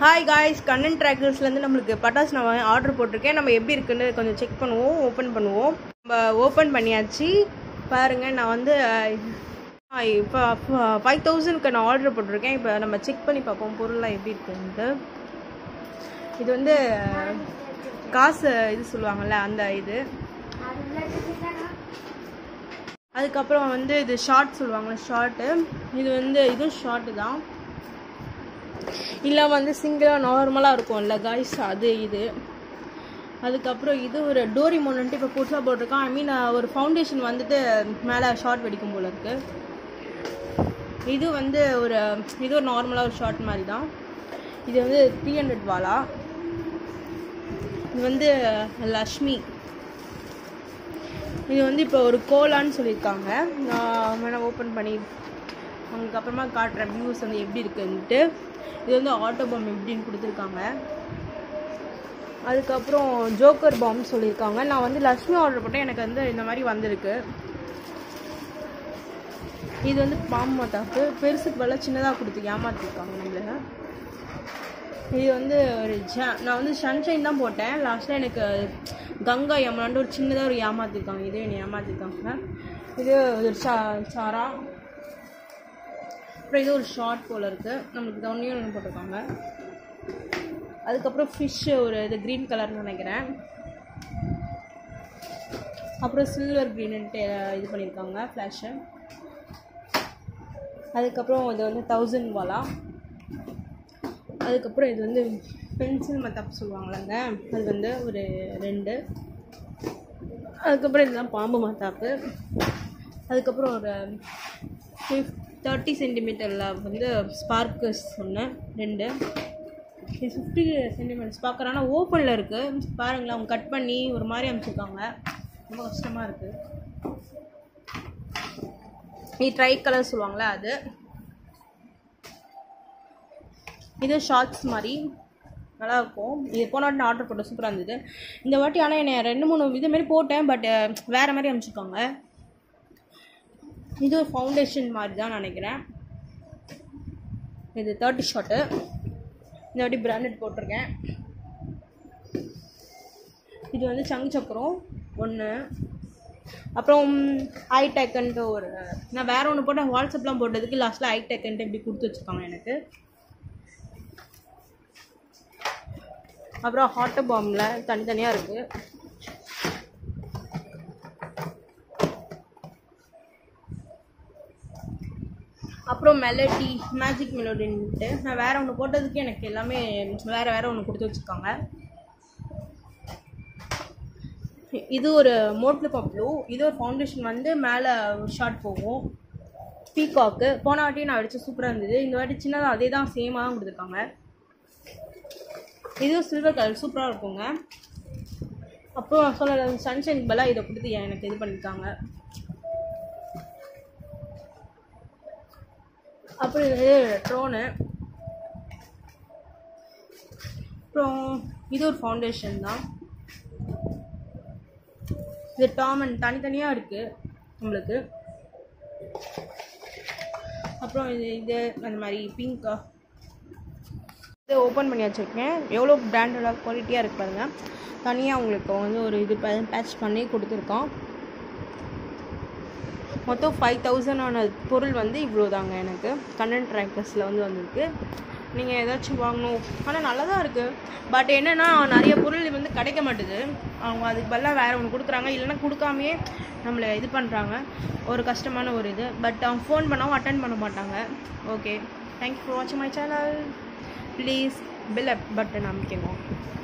hi guys Kannan ட்ராக்கர்ஸ்லேருந்து நம்மளுக்கு பட்டாசு நான் ஆர்டர் போட்டிருக்கேன் நம்ம எப்படி இருக்குன்னு கொஞ்சம் செக் பண்ணுவோம் ஓப்பன் பண்ணுவோம் நம்ம ஓப்பன் பண்ணியாச்சு பாருங்கள் நான் வந்து இப்போ ஃபைவ் தௌசண்ட்க்கு நான் ஆர்டர் போட்டிருக்கேன் இப்போ நம்ம செக் பண்ணி பார்ப்போம் பொருள்லாம் எப்படி இருக்குன்ட்டு இது வந்து அஹ், காசு இது சொல்லுவாங்கள்ல அந்த இது அதுக்கப்புறம் வந்து இது ஷார்ட் சொல்லுவாங்கள்ல ஷார்ட்டு இது வந்து இதுவும் ஷார்ட்டு தான் இல்லை வந்து சிங்கிளாக நார்மலாக இருக்கும்ல காய்ஸ் அது இது அதுக்கப்புறம் இது ஒரு டோரி மோனன்ட்டு இப்போ புதுசாக போட்டிருக்கான் ஐ மீன் ஒரு ஃபவுண்டேஷன் வந்துட்டு மேலே ஷார்ட் வெடிக்கும் போல இருக்கு இது வந்து ஒரு இது ஒரு நார்மலாக ஒரு ஷார்ட் மாதிரி தான் இது வந்து த்ரீ ஹண்ட்ரட் வாலா இது வந்து லக்ஷ்மி இது வந்து இப்போ ஒரு கோலான்னு சொல்லியிருக்காங்க நான் வேணால் ஓப்பன் பண்ணி உங்களுக்கு அப்புறமா காட்டுறேன் வியூஸ் வந்து எப்படி இருக்குன்ட்டு இது வந்து ஆட்டோ பாம் எப்படின்னு கொடுத்துருக்காங்க அதுக்கப்புறம் ஜோக்கர் பாம் சொல்லியிருக்காங்க நான் வந்து லக்ஷ்மி ஆர்டர் போட்டேன் எனக்கு வந்து இந்த மாதிரி வந்திருக்கு இது வந்து பாம் மாட்டாக்கு பெருசுக்கு பதிலாக சின்னதாக கொடுத்து ஏமாற்றிருக்காங்க நம்மள இது வந்து ஒரு ஜ நான் வந்து சன்ஷைன் தான் போட்டேன் லாஸ்ட்டில் எனக்கு கங்கா யமுனான்ட்டு ஒரு சின்னதாக ஒரு ஏமாற்றிருக்காங்க இதே என்னை ஏமாற்றிருக்காங்க இது ஒரு சா சாரா அப்புறம் இது ஒரு ஷார்ட் போல் இருக்குது நம்மளுக்கு ஒன்றையும் ஒன்று போட்டிருக்காங்க அதுக்கப்புறம் ஃபிஷ்ஷு ஒரு இது க்ரீன் கலர்னு நினைக்கிறேன் அப்புறம் சில்வர் க்ரீனுன்ட்டு இது பண்ணியிருக்காங்க ஃப்ளாஷு அதுக்கப்புறம் இது வந்து தௌசண்ட் வாலா அதுக்கப்புறம் இது வந்து பென்சில் மத்தாப்பு சொல்லுவாங்களாங்க அது வந்து ஒரு ரெண்டு அதுக்கப்புறம் இதுதான் பாம்பு மத்தாப்பு அதுக்கப்புறம் ஒரு தேர்ட்டி சென்டிமீட்டரில் வந்து ஸ்பார்க்கஸ் ஒன்று ரெண்டு இது ஃபிஃப்டி சென்டிமீட்டர் ஸ்பார்க்கர் ஆனால் ஓப்பனில் இருக்குது பாருங்களேன் அவங்க கட் பண்ணி ஒரு மாதிரி அமைச்சிருக்காங்க ரொம்ப கஷ்டமாக இருக்குது இது ட்ரை கலர் சொல்லுவாங்களே அது இது ஷார்ட்ஸ் மாதிரி நல்லா இருக்கும் இது போன வாட்டி நான் ஆர்டர் போட்டேன் சூப்பராக இருந்தது இந்த வாட்டி ஆனால் என்னை ரெண்டு மூணு இது மாதிரி போட்டேன் பட் வேறு மாதிரி அமைச்சிருக்காங்க இது ஒரு ஃபவுண்டேஷன் மாதிரி தான் நினைக்கிறேன் இது தேர்ட்டி ஷாட்டு இந்த வாட்டி பிராண்டட் போட்டிருக்கேன் இது வந்து சங்கு சக்கரம் ஒன்று அப்புறம் ஐடெக்குன்ட்டு ஒரு நான் வேற ஒன்று போட்டேன் வாட்ஸ்அப்லாம் போட்டதுக்கு லாஸ்ட்டில் ஐடெக்குன்ட்டு இப்படி கொடுத்து வச்சுருக்காங்க எனக்கு அப்புறம் ஹாட் பாம்பில் தனித்தனியாக இருக்குது அப்புறம் மெலடி மேஜிக் மெலோடின்ட்டு நான் வேறு ஒன்று போட்டதுக்கு எனக்கு எல்லாமே வேறு வேறு ஒன்று கொடுத்து வச்சுருக்காங்க இது ஒரு மோட்லு பப்ளு இது ஒரு ஃபவுண்டேஷன் வந்து மேலே ஒரு ஷார்ட் போகும் பீகாக்கு போன வாட்டி நான் அடித்து சூப்பராக இருந்தது இந்த வாட்டி சின்னதாக அதே தான் சேமாக தான் கொடுத்துருக்காங்க இதுவும் சில்வர் கலர் சூப்பராக இருக்குங்க அப்புறம் சொல்ல சன்ஷைன் பலாக இதை கொடுத்து எனக்கு இது பண்ணியிருக்காங்க அப்புறம் இது ட்ரோனு அப்புறம் இது ஒரு ஃபவுண்டேஷன் தான் இது டாமன் தனித்தனியாக இருக்குது நம்மளுக்கு அப்புறம் இது இது அந்த மாதிரி பிங்க்கா இது ஓப்பன் பண்ணி வச்சுருக்கேன் எவ்வளோ பிராண்டடாக குவாலிட்டியாக இருக்கு பாருங்க தனியாக உங்களுக்கு வந்து ஒரு இது பேட்ச் பண்ணி கொடுத்துருக்கோம் மொத்தம் ஃபைவ் தௌசண்ட் ஆன பொருள் வந்து இவ்வளோ தாங்க எனக்கு கண்ணன் ட்ராக்கர்ஸில் வந்து வந்திருக்கு நீங்கள் ஏதாச்சும் வாங்கணும் ஆனால் நல்லா தான் இருக்குது பட் என்னென்னா நிறைய பொருள் வந்து கிடைக்க மாட்டுது அவங்க அதுக்கு பதிலாக வேறு ஒன்று கொடுக்குறாங்க இல்லைன்னா கொடுக்காமையே நம்மளை இது பண்ணுறாங்க ஒரு கஷ்டமான ஒரு இது பட் அவங்க ஃபோன் பண்ணாவும் அட்டன் பண்ண மாட்டாங்க ஓகே தேங்க்யூ ஃபார் வாட்சிங் my channel please bell button அமைக்கணும்